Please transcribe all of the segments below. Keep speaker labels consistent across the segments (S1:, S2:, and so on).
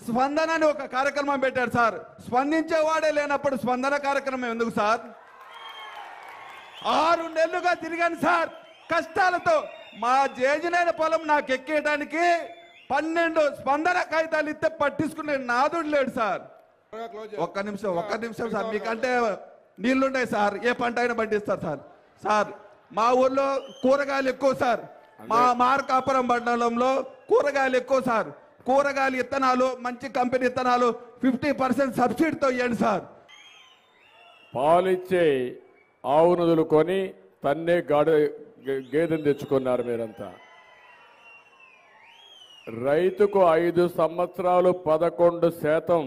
S1: స్పందన అని ఒక కార్యక్రమం పెట్టారు సార్ స్పందించేవాడే లేనప్పుడు స్పందన కార్యక్రమం ఎందుకు సార్ ఆరు నెలలుగా తిరిగాను సార్ కష్టాలతో మా జేజనైన పొలం నాకు ఎక్కేయడానికి పన్నెండు స్పందన కాగితాలు ఇస్తే పట్టించుకునే నాదుడు లేడు సార్ ఒక్క నిమిషం ఒక్క నిమిషం సార్ మీకంటే నీళ్లున్నాయి సార్ ఏ పంట అయినా పండిస్తారు సార్ సార్ మా ఊర్లో కూరగాయలు ఎక్కువ సార్ మా మార్కాపురం మండలంలో కూరగాయలు ఎక్కువ సార్ కూరగాయలు ఇత్తనాలు మంచి కంపెనీ ఇత్తనాలు ఫిఫ్టీ పర్సెంట్ సబ్సిడీతో ఇవ్వండి సార్
S2: పాలిచ్చే ఆవును వదులుకొని తన్నే గాడి గే- గేదెను తెచ్చుకున్నారు మీరంతా రైతుకు ఐదు సంవత్సరాలు పదకొండు శాతం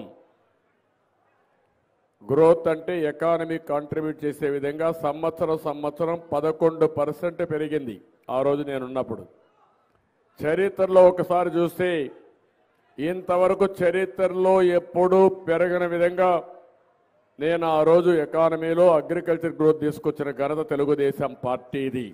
S2: గ్రోత్ అంటే ఎకానమీ కాంట్రిబ్యూట్ చేసే విధంగా సంవత్సరం సంవత్సరం పదకొండు పర్సెంట్ పెరిగింది ఆ రోజు నేనున్నప్పుడు చరిత్రలో ఒకసారి చూస్తే ఇంతవరకు చరిత్రలో ఎప్పుడూ పెరగని విధంగా నేను ఆ రోజు ఎకానమీలో అగ్రికల్చర్ గ్రోత్ తీసుకొచ్చిన ఘనత తెలుగుదేశం పార్టీది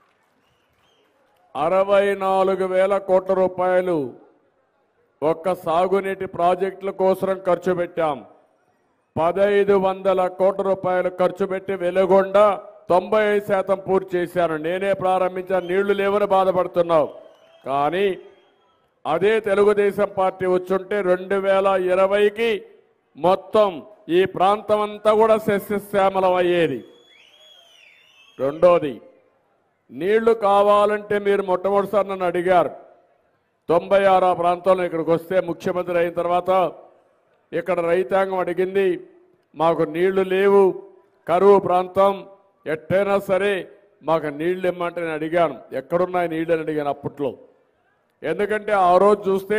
S2: అరవై నాలుగు వేల కోట్ల రూపాయలు ఒక్క సాగునీటి ప్రాజెక్టుల కోసం ఖర్చు పెట్టాం పదహైదు వందల కోట్ల రూపాయలు ఖర్చు పెట్టి వెలుగొండ తొంభై ఐదు శాతం పూర్తి చేశాను నేనే ప్రారంభించాను నీళ్లు లేవని బాధపడుతున్నావు కానీ అదే తెలుగుదేశం పార్టీ వచ్చుంటే రెండు వేల ఇరవైకి మొత్తం ఈ ప్రాంతం అంతా కూడా సస్యశ్యామలం అయ్యేది రెండోది నీళ్లు కావాలంటే మీరు మొట్టమొదటిసారి నన్ను అడిగారు తొంభై ఆరు ఆ ప్రాంతంలో ఇక్కడికి వస్తే ముఖ్యమంత్రి అయిన తర్వాత ఇక్కడ రైతాంగం అడిగింది మాకు నీళ్లు లేవు కరువు ప్రాంతం ఎట్టైనా సరే మాకు నీళ్లు ఇమ్మంటే నేను అడిగాను ఎక్కడున్నాయి నీళ్ళు అని అడిగాను అప్పట్లో ఎందుకంటే ఆ రోజు చూస్తే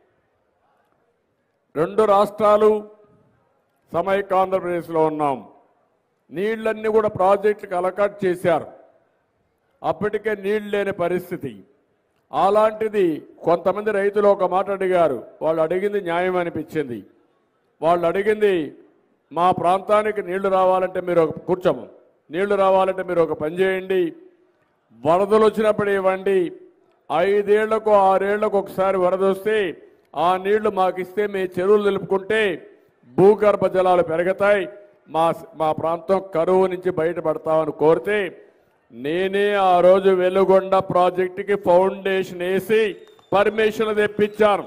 S2: రెండు రాష్ట్రాలు సమైక్య ఆంధ్రప్రదేశ్లో ఉన్నాం నీళ్ళన్నీ కూడా ప్రాజెక్టులకు అలకాట్ చేశారు అప్పటికే నీళ్ళు లేని పరిస్థితి అలాంటిది కొంతమంది రైతులు ఒక మాట అడిగారు వాళ్ళు అడిగింది న్యాయం అనిపించింది వాళ్ళు అడిగింది మా ప్రాంతానికి నీళ్లు రావాలంటే మీరు ఒక కూర్చోము నీళ్లు రావాలంటే మీరు ఒక పని చేయండి వరదలు వచ్చినప్పుడు ఇవ్వండి ఐదేళ్లకు ఆరేళ్లకు ఒకసారి వరద వస్తే ఆ నీళ్లు మాకు ఇస్తే మీ చెరువులు నిలుపుకుంటే భూగర్భ జలాలు పెరుగుతాయి మా మా ప్రాంతం కరువు నుంచి బయటపడతామని కోరితే నేనే ఆ రోజు వెలుగొండ ప్రాజెక్టుకి ఫౌండేషన్ వేసి పర్మిషన్ తెప్పించాను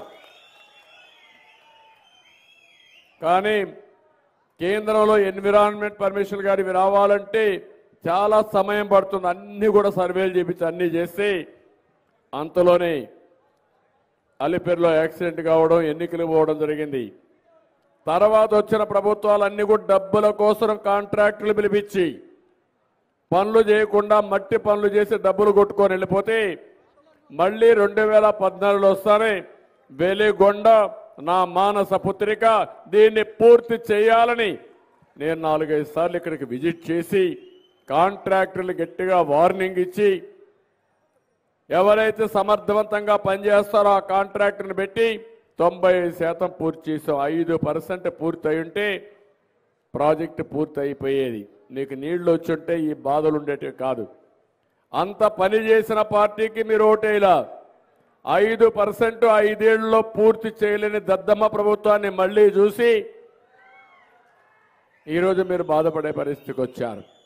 S2: కానీ కేంద్రంలో ఎన్విరాన్మెంట్ పర్మిషన్ గారు ఇవి రావాలంటే చాలా సమయం పడుతుంది అన్ని కూడా సర్వేలు చేపించి అన్ని చేస్తే అంతలోనే అలిపేరులో యాక్సిడెంట్ కావడం ఎన్నికలు పోవడం జరిగింది తర్వాత వచ్చిన ప్రభుత్వాలన్నీ కూడా డబ్బుల కోసం కాంట్రాక్టులు పిలిపించి పనులు చేయకుండా మట్టి పనులు చేసి డబ్బులు కొట్టుకొని వెళ్ళిపోతే మళ్ళీ రెండు వేల పద్నాలుగులో వస్తానే వెలిగొండ నా మానస పుత్రిక దీన్ని పూర్తి చేయాలని నేను నాలుగైదు సార్లు ఇక్కడికి విజిట్ చేసి కాంట్రాక్టర్లు గట్టిగా వార్నింగ్ ఇచ్చి ఎవరైతే సమర్థవంతంగా పనిచేస్తారో ఆ కాంట్రాక్టర్ని పెట్టి తొంభై శాతం పూర్తి చేసాం ఐదు పర్సెంట్ పూర్తి అయి ఉంటే ప్రాజెక్టు పూర్తి అయిపోయేది మీకు నీళ్లు వచ్చుంటే ఈ బాధలు ఉండేటివి కాదు అంత పని చేసిన పార్టీకి మీరు ఓటేలా ఐదు పర్సెంట్ ఐదేళ్లలో పూర్తి చేయలేని దద్దమ్మ ప్రభుత్వాన్ని మళ్ళీ చూసి ఈరోజు మీరు బాధపడే పరిస్థితికి వచ్చారు